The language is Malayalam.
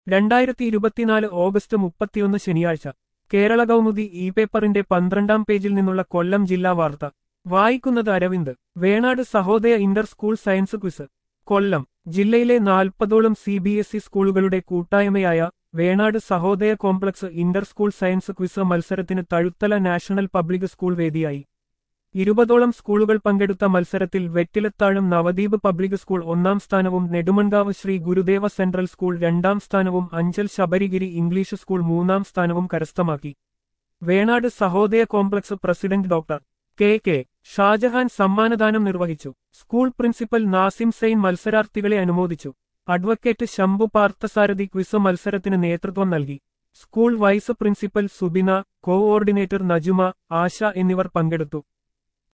രണ്ടായിരത്തി ഇരുപത്തിനാല് ഓഗസ്റ്റ് മുപ്പത്തിയൊന്ന് ശനിയാഴ്ച കേരള കൗമുദി ഇ പേപ്പറിന്റെ പന്ത്രണ്ടാം പേജിൽ നിന്നുള്ള കൊല്ലം ജില്ലാ വാർത്ത വായിക്കുന്നത് Aravind Venad Sahodaya inter school science quiz Kollam ജില്ലയിലെ നാൽപ്പതോളം സി ബി എസ് ഇ സ്കൂളുകളുടെ കൂട്ടായ്മയായ Venad Sahodaya complex inter school science quiz മത്സരത്തിന് തഴുത്തല നാഷണൽ പബ്ലിക് സ്കൂൾ വേദിയായി ഇരുപതോളം സ്കൂളുകൾ പങ്കെടുത്ത മത്സരത്തിൽ വെറ്റിലത്താഴം നവദ്വീപ് പബ്ലിക് സ്കൂൾ ഒന്നാം സ്ഥാനവും നെടുമൺകാവ് ശ്രീ ഗുരുദേവ സെൻട്രൽ സ്കൂൾ രണ്ടാം സ്ഥാനവും അഞ്ചൽ ശബരിഗിരി ഇംഗ്ലീഷ് സ്കൂൾ മൂന്നാം സ്ഥാനവും കരസ്ഥമാക്കി Venad Sahodaya complex president doctor K K Shajahan സമ്മാനദാനം നിർവഹിച്ചു സ്കൂൾ പ്രിൻസിപ്പൽ നാസിം സൈൻ മത്സരാർത്ഥികളെ അനുമോദിച്ചു അഡ്വക്കേറ്റ് ശംഭു പാർത്ഥസാരഥി ക്വിസ് മത്സരത്തിന് നേതൃത്വം നൽകി school vice principal Subina coordinator Najuma Asha എന്നിവർ പങ്കെടുത്തു